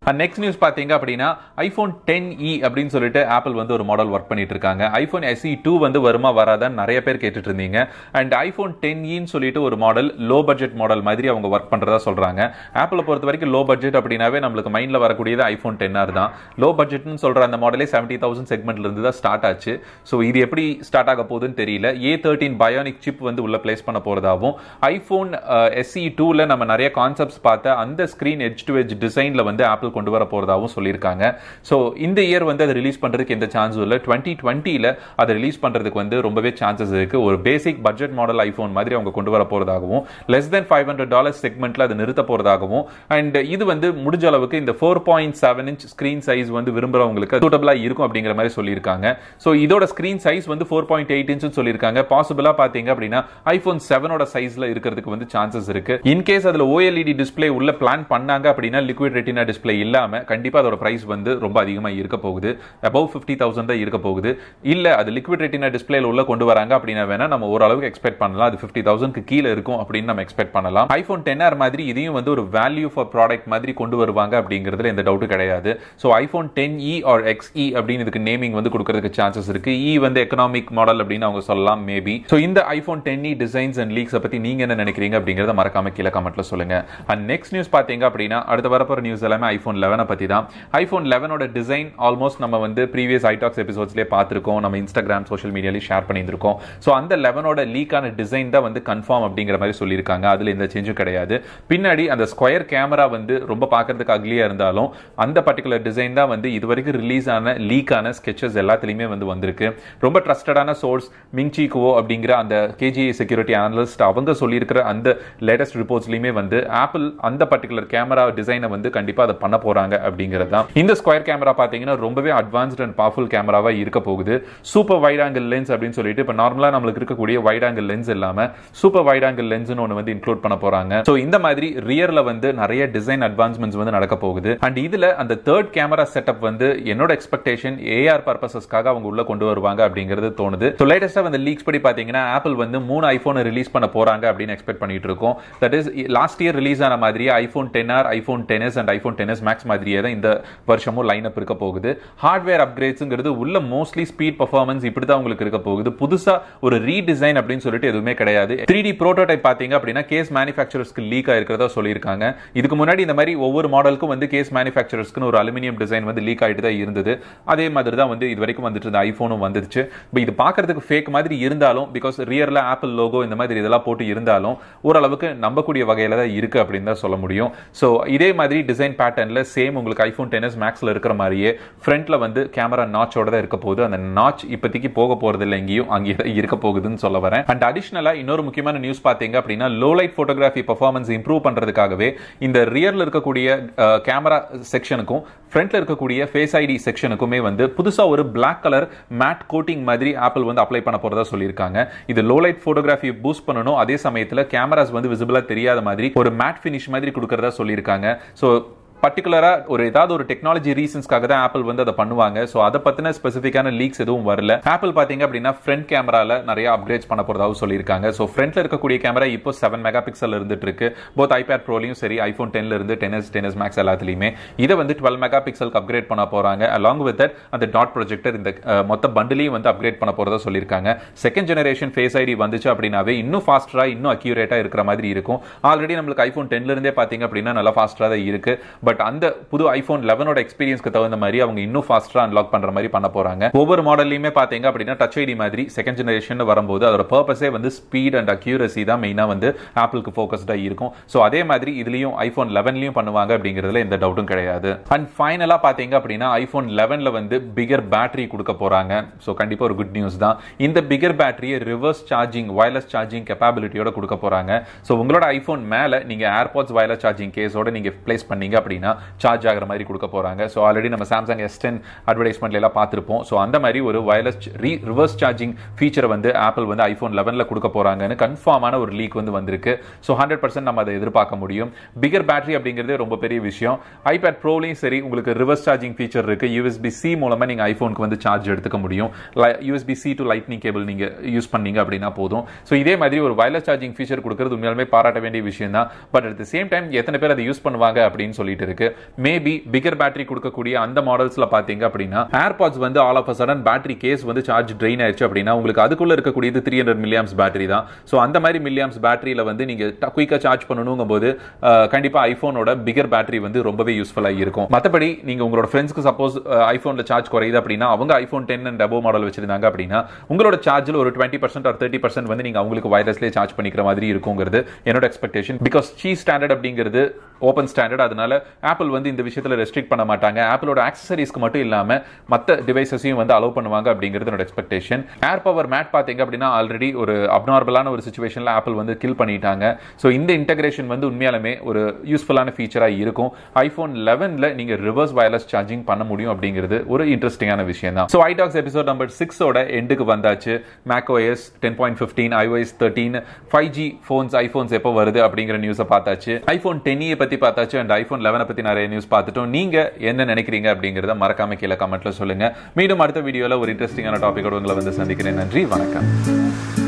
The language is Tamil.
நெக்ஸ்ட் நியூஸ் பார்த்தீங்க அப்படின்னா ஐஃபோன் டென் இ அப்படின்னு சொல்லிட்டு ஆப்பிள் வந்து ஒரு மாடல் ஒர்க் பண்ணிட்டு இருக்காங்க ஐஃபோன் எஸ்இ டூ வந்து வருமா வராதான்னு நிறைய பேர் கேட்டுட்டு இருந்தீங்க அண்ட் ஐஃபோன் டென் இன்னு சொல்லிட்டு ஒரு மாடல் லோ பட்ஜெட் மாடல் மாதிரி அவங்க ஒர்க் பண்றதா சொல்றாங்க ஆப்பிளை பொறுத்த வரைக்கும் லோ பட்ஜெட் அப்படின்னாவே நம்மளுக்கு மைண்ட்ல வரக்கூடியது ஐஃபோன் டென் ஆர் தான் லோ பட்ஜெட்னு சொல்ற அந்த மாடலே செவன்டி தௌசண்ட் செக்மெண்ட்ல இருந்து தான் ஸ்டார்ட் ஆச்சு ஸோ இது எப்படி ஸ்டார்ட் ஆக போகுதுன்னு தெரியல ஏ தேர்ட்டின் பயோனிக் சிப் வந்து உள்ள பிளேஸ் பண்ண போறதாகவும் ஐஃபோன் எஸ்இ டூல நம்ம நிறைய கான்செப்ட்ஸ் பார்த்த அந்த ஸ்கிரீன் எட்ஜ் டு எட்ஜ் டிசைன்ல வந்து ஆப்பிள் கொண்டு வர போறதாகவும் சொல்லியிருக்காங்க ஸோ இந்த இயர் வந்து அதை ரிலீஸ் பண்றதுக்கு எந்த சான்ஸும் இல்லை டுவெண்ட்டி டுவெண்ட்டியில் அதை ரிலீஸ் பண்றதுக்கு வந்து ரொம்பவே சான்சஸ் இருக்கு ஒரு பேசிக் பட்ஜெட் மாடல் ஐஃபோன் மாதிரி அவங்க கொண்டு வர போறதாகவும் less than five hundred dollar செக்மெண்ட்ல அதை நிறுத்த போறதாகவும் அண்ட் இது வந்து முடிஞ்ச அளவுக்கு இந்த four point seven inch screen size வந்து விரும்புறவங்களுக்கு சூட்டபிளா இருக்கும் அப்படிங்கிற மாதிரி சொல்லியிருக்காங்க ஸோ இதோட ஸ்கிரீன் சைஸ் வந்து ஃபோர் பாயிண்ட் எயிட் இன்ச் சொல்லியிருக்காங்க பாசிபிளா பாத்தீங்க அப்படின்னா ஐபோன் செவனோட சைஸ்ல இருக்கிறதுக்கு வந்து சான்சஸ் இருக்கு இன்கேஸ் அதுல ஓஎல்இடி டிஸ்பிளே உள்ள பிளான் பண்ணாங்க அப்படின்னா லிக்விட் ரெட்டினா டிஸ்பிளே இல்லாம கண்டிப்பா அதோட பிரைஸ் வந்து ரொம்ப அதிகமா இருக்க போகுது அபவ் ஃபிஃப்டி தௌசண்ட் தான் இருக்க போகுது இல்ல அது லிக்விட் ரெட்டினா டிஸ்பிளேல உள்ள கொண்டு வராங்க அப்படின்னா வேணா நம்ம ஓரளவுக்கு எக்ஸ்பெக்ட் பண்ணலாம் அது ஃபிஃப்டி தௌசண்ட்க்கு கீழே இருக்கும் அப்படின்னு நம்ம எக்ஸ்பெக்ட் பண்ணலாம் ஐபோன் டென் ஆர் மாதிரி இதையும் வந்து ஒரு வேல்யூ ஃபார் ப்ராடக்ட் மாதிரி கொண்டு வருவாங்க அப்படிங்கிறதுல எந்த டவுட்டும் கிடையாது so iPhone ten E R X E அப்படின்னு இதுக்கு நேமிங் வந்து கொடுக்கறதுக்கு சான்சஸ் இருக்கு இ வந்து எக்கனாமிக் மாடல் அப்படின்னு அவங்க சொல்லலாம் மேபி ஸோ இந்த iPhone ten E designs and leaks பத்தி நீங்க என்ன நினைக்கிறீங்க அப்படிங்கறத மறக்காம கீழே கமெண்ட்ல சொல்லுங்க அண்ட் நெக்ஸ்ட் நியூஸ் பாத்தீங்க அப்படின்னா அடுத்த வரப்போற நியூஸ் எல்லாமே ஐபோன் லெவனை பத்தி தான் ஐபோன் லெவனோட டிசைன் ஆல்மோஸ்ட் நம்ம வந்து ப்ரீவியஸ் ஐடாக்ஸ் எபிசோட்ஸ்லேயே பார்த்துருக்கோம் நம்ம இன்ஸ்டாகிராம் சோஷியல் மீடியாலேயே ஷேர் பண்ணியிருந்திருக்கோம் ஸோ அந்த லெவனோட லீக்கான டிசைன் தான் வந்து கன்ஃபார்ம் அப்படிங்கிற மாதிரி சொல்லியிருக்காங்க அதில் எந்த சேஞ்சும் கிடையாது பின்னாடி அந்த ஸ்கொயர் கேமரா வந்து ரொம்ப பார்க்கறதுக்கு அக்லியாக இருந்தாலும் அந்த பர்டிகுலர் டிசைன் தான் வந்து இது வரைக்கும் ரிலீஸ் ஆன லீக்கான ஸ்கெச்சஸ் எல்லாத்துலேயுமே வந்து வந்திருக்கு ரொம்ப ட்ரஸ்டடான சோர்ஸ் மிங்சி குவோ அப்படிங்கிற அந்த கேஜிஐ செக்யூரிட்டி அனலிஸ்ட் அவங்க சொல்லியிருக்கிற அந்த லேட்டஸ்ட் ரிப்போர்ட்ஸ்லையுமே வந்து ஆப்பிள் அந்த பர்டிகுலர் கேமரா டிசைனை வந்து கண்டிப்பாக அதை பண்ண போகிறாங்க அப்படிங்கிறது தான் இந்த ஸ்கொயர் கேமரா பார்த்தீங்கன்னா ரொம்பவே அட்வான்ஸ்ட் அண்ட் பவர்ஃபுல் கேமராவாக இருக்க போகுது சூப்பர் வைட் ஆங்கிள் லென்ஸ் அப்படின்னு சொல்லிட்டு இப்போ நார்மலாக நம்மளுக்கு இருக்கக்கூடிய வைட் ஆங்கிள் லென்ஸ் இல்லாமல் சூப்பர் வைட் ஆங்கிள் லென்ஸ்னு ஒன்று வந்து இன்க்ளூட் பண்ண போகிறாங்க ஸோ இந்த மாதிரி ரியரில் வந்து நிறைய டிசைன் அட்வான்ஸ்மெண்ட்ஸ் வந்து நடக்க போகுது அண்ட் இதில் அந்த தேர்ட் கேமரா செட்டப் வந்து என்னோட எக்ஸ்பெக்டேஷன் ஏஆர் பர்பசஸ்க்காக அவங்க உள்ள கொண்டு வருவாங்க அப்படிங்கிறது தோணுது ஸோ லேட்டஸ்ட்டாக வந்து லீக்ஸ் படி பார்த்தீங்கன்னா ஆப்பிள் வந்து மூணு ஐஃபோனை ரிலீஸ் பண்ண போகிறாங்க அப்படின்னு எக்ஸ்பெக்ட் பண்ணிட்டு இருக்கோம் that is last year release ஆன மாதிரியே iPhone ten R iPhone ten S and iPhone ten S max மாதிரியே தான் இந்த வருஷமும் லைன் அப் இருக்க போகுது ஹார்ட்வேர் அப்கிரேட்ஸ்ங்கிறது உள்ள மோஸ்ட்லி ஸ்பீட் பர்ஃபார்மன்ஸ் இப்படி தான் உங்களுக்கு இருக்க போகுது புதுசா ஒரு ரீடிசைன் அப்படின்னு சொல்லிட்டு எதுவுமே கிடையாது த்ரீ டி ப்ரோட்டோடைப் பார்த்தீங்க அப்படின்னா கேஸ் மேனுஃபேக்சரர்ஸ்க்கு லீக் ஆயிருக்கிறதா சொல்லியிருக்காங்க இதுக்கு முன்னாடி இந்த மாதிரி ஒவ்வொரு மாடலுக்கும் வந்து கேஸ் மேனுஃபேக்சரர்ஸ்க்கு ஒரு அலுமினியம் டிசைன் வந்து லீக் ஆகிட்டு தான் இருந்தது அதே மாதிரி தான் வந்து இது வரைக்கும் வந்துட்டு இருந்த ஐஃபோனும் வந்துருச்சு இப்போ இது பார்க்கறதுக்கு ஃபேக் மாதிரி இருந்தாலும் பிகாஸ் ரியரில் ஆப்பிள் லோகோ இந்த மாதிரி இதெல்லாம் போட்டு இருந்தாலும் ஓரளவுக்கு நம்பக்கூடிய வகையில் தான் இருக்கு அப்படின்னு தான் சொல்ல முடியும் ஸோ இதே மாதிரி டிசைன் பேட்டர்னில் சேம் உங்களுக்கு ஐஃபோன் டென்எஸ் மேக்ஸில் இருக்கிற மாதிரியே ஃப்ரண்ட்ல வந்து கேமரா நாச்சோட தான் இருக்க போகுது அந்த நாச் இப்போதைக்கு போக போறது இல்லை எங்கேயும் அங்கே தான் இருக்க போகுதுன்னு சொல்ல வரேன் அண்ட் அடிஷனலா இன்னொரு முக்கியமான நியூஸ் பார்த்தீங்க அப்படின்னா low light photography performance improve பண்றதுக்காகவே இந்த ரியர்ல இருக்கக்கூடிய கேமரா செக்ஷனுக்கும் ஃப்ரண்ட்ல இருக்கக்கூடிய ஃபேஸ் ஐடி செக்ஷனுக்குமே வந்து புதுசா ஒரு பிளாக் கலர் மேட் கோட்டிங் மாதிரி ஆப்பிள் வந்து அப்ளை பண்ண போறதா சொல்லியிருக்காங்க இது லோ லைட் போட்டோகிராஃபி பூஸ்ட் பண்ணணும் அதே சமயத்தில் கேமராஸ் வந்து விசிபிளா தெரியாத மாதிரி ஒரு மேட் ஃபினிஷ் மாதிரி கொடுக்கறதா சொல்லியிருக்காங்க ஸோ பர்டிகுலராக ஒரு ஏதாவது ஒரு டெக்னாலஜி ரீசன்ஸ்க்காக தான் ஆப்பிள் வந்து அதை பண்ணுவாங்க ஸோ அதை பற்றின ஸ்பெசிஃபிக்கான லீக்ஸ் எதுவும் வரல ஆப்பிள் பார்த்தீங்க அப்படின்னா ஃப்ரண்ட் கேமரால நிறைய அப்கிரேட்ஸ் பண்ண போகிறதாகவும் சொல்லியிருக்காங்க ஸோ ஃப்ரண்ட்ல இருக்கக்கூடிய கேமரா இப்போ செவன் மெகா பிக்சல் இருந்துட்டு இருக்கு போத் ஐபேட் ப்ரோலையும் சரி ஐஃபோன் டென்ல இருந்து டென்எஸ் டென்எஸ் மேக்ஸ் எல்லாத்துலையுமே இதை வந்து டுவெல் மெகா பிக்சலுக்கு அப்கிரேட் பண்ண போறாங்க அலாங் வித் தட் அந்த டாட் ப்ரொஜெக்டர் இந்த மொத்த பண்டிலையும் வந்து அப்கிரேட் பண்ண போறதா சொல்லியிருக்காங்க செகண்ட் ஜெனரேஷன் ஃபேஸ் ஐடி வந்துச்சு அப்படின்னாவே இன்னும் ஃபாஸ்டரா இன்னும் அக்யூரேட்டா இருக்கிற மாதிரி இருக்கும் ஆல்ரெடி நம்மளுக்கு ஐஃபோன் டென்ல இருந்தே பார்த்தீங்க அப்படின்னா நல்லா ஃபாஸ்டரா தான் இருக்கு பட் அந்த புது ஐபோன் லெவனோட எக்ஸ்பீரியன்ஸ்க்கு தகுந்த மாதிரி அவங்க இன்னும் ஃபாஸ்டரா அன்லாக் பண்ற மாதிரி பண்ண போறாங்க ஒவ்வொரு மாடல்லையுமே பாத்தீங்க அப்படின்னா டச் ஐடி மாதிரி செகண்ட் ஜெனரேஷன் வரும்போது அதோட பர்பஸே வந்து ஸ்பீட் அண்ட் அக்யூரசி தான் மெயினா வந்து ஆப்பிளுக்கு ஃபோக்கஸ்டா இருக்கும் ஸோ அதே மாதிரி இதுலயும் ஐபோன் லெவன்லயும் பண்ணுவாங்க அப்படிங்கிறதுல எந்த டவுட்டும் கிடையாது அண்ட் ஃபைனலா பாத்தீங்க அப்படின்னா ஐபோன் லெவன்ல வந்து பிகர் பேட்டரி கொடுக்க போறாங்க ஸோ கண்டிப்பா ஒரு குட் நியூஸ் தான் இந்த பிகர் பேட்டரியை ரிவர்ஸ் சார்ஜிங் வயர்லெஸ் சார்ஜிங் கெப்பாபிலிட்டியோட கொடுக்க போறாங்க ஸோ உங்களோட ஐபோன் மேல நீங்க ஏர்பாட்ஸ் வயர்லெஸ் சார்ஜிங் கேஸோட நீங்க பிளேஸ் பண்ணீங்க அப்படின்னா சார்ஜ் ஆகிற மாதிரி கொடுக்க போறாங்க ஸோ ஆல்ரெடி நம்ம சாம்சங் எஸ் டென் அட்வர்டைஸ்மெண்ட்ல எல்லாம் பார்த்துருப்போம் ஸோ அந்த மாதிரி ஒரு வயர்லெஸ் ரீ ரிவர்ஸ் சார்ஜிங் ஃபீச்சரை வந்து ஆப்பிள் வந்து ஐஃபோன் லெவனில் கொடுக்க போறாங்கன்னு கன்ஃபார்மான ஒரு லீக் வந்து வந்திருக்கு ஸோ ஹண்ட்ரட் பர்சன்ட் நம்ம அதை எதிர்பார்க்க முடியும் பிகர் பேட்டரி அப்படிங்கிறதே ரொம்ப பெரிய விஷயம் ஐபேட் ப்ரோலையும் சரி உங்களுக்கு ரிவர்ஸ் சார்ஜிங் ஃபீச்சர் இருக்கு யூஎஸ்பி சி மூலமா நீங்க ஐஃபோனுக்கு வந்து சார்ஜ் எடுத்துக்க முடியும் USB C to lightning cable நீங்க யூஸ் பண்ணீங்க அப்படின்னா போதும் ஸோ இதே மாதிரி ஒரு வயர்லெஸ் சார்ஜிங் ஃபீச்சர் கொடுக்கறது உண்மையாலுமே பாராட்ட வேண்டிய விஷயம் தான் but at the same time எத்தனை பேர் அதை யூஸ் பண்ணுவாங்க அப்படின்னு சொல்லிட்டு இருக்கு இருக்கு மேபி பிகர் பேட்டரி கொடுக்கக்கூடிய அந்த மாடல்ஸ்ல பாத்தீங்க அப்படின்னா ஏர்பாட்ஸ் வந்து all of a sudden battery case வந்து சார்ஜ் ட்ரெயின் ஆயிடுச்சு அப்படின்னா உங்களுக்கு அதுக்குள்ள இருக்கக்கூடியது த்ரீ ஹண்ட்ரட் மில்லியம்ஸ் பேட்டரி தான் ஸோ அந்த மாதிரி மில்லியம்ஸ் பேட்டரியில வந்து நீங்க குயிக்கா சார்ஜ் பண்ணணுங்கும் போது அஹ், கண்டிப்பா ஐபோனோட பிகர் பேட்டரி வந்து ரொம்பவே யூஸ்ஃபுல்லா இருக்கும் மற்றபடி நீங்க உங்களோட ஃப்ரெண்ட்ஸ்க்கு சப்போஸ் ஐபோன்ல சார்ஜ் குறையுது அப்படின்னா அவங்க ஐபோன் டென் அண்ட் டபோ மாடல் வச்சிருந்தாங்க அப்படின்னா உங்களோட சார்ஜில் ஒரு twenty percent or thirty percent வந்து நீங்க அவங்களுக்கு வயர்லெஸ்லேயே சார்ஜ் பண்ணிக்கிற மாதிரி இருக்குங்கிறது என்னோட எக்ஸ்பெக்டேஷன் பிகாஸ் சீ ஸ்டாண்டர்ட் அப்படிங்கிறது ஓப்பன் ஸ்டாண்டர்ட் அதனால ஆப்பிள் வந்து இந்த விஷயத்துல ரெஸ்ட்ரிக்ட் பண்ண மாட்டாங்க ஆப்பிளோட ஆக்சசரிஸ்க்கு மட்டும் இல்லாம மற்ற டிவைசஸையும் வந்து அலோவ் பண்ணுவாங்க அப்படிங்கிறது என்னோட எக்ஸ்பெக்டேஷன் ஏர் பவர் மேட் பார்த்தீங்க அப்படின்னா ஆல்ரெடி ஒரு அப்நார்மலான ஒரு சுச்சுவேஷன்ல ஆப்பிள் வந்து கில் பண்ணிட்டாங்க ஸோ இந்த இன்டகிரேஷன் வந்து உண்மையாலுமே ஒரு யூஸ்ஃபுல்லான ஃபீச்சராக இருக்கும் ஐஃபோன் லெவனில் நீங்க ரிவர்ஸ் வயர்லெஸ் சார்ஜிங் பண்ண முடியும் அப்படிங்கிறது ஒரு இன்ட்ரெஸ்டிங்கான விஷயம் தான் ஸோ ஐடாக்ஸ் எபிசோட் நம்பர் சிக்ஸோட எண்டுக்கு வந்தாச்சு macOS ten point fifteen iOS thirteen five G phones iPhones எப்போ வருது அப்படிங்கிற நியூஸை பார்த்தாச்சு ஐஃபோன் டென்னியை பற்றி பார்த்தாச்சு அண்ட் ஐஃபோன் லெவனை பற்றி நிறைய நியூஸ் பார்த்துட்டோம் நீங்க என்ன நினைக்கிறீங்க அப்படிங்கிறத மறக்காம கீழே கமெண்ட்ல சொல்லுங்க மீண்டும் அடுத்த வீடியோவில் ஒரு இன்ட்ரெஸ்டிங்கான டாபிக்கோட உங்களை வந்து சந்திக்கிறேன் நன்றி வணக்கம்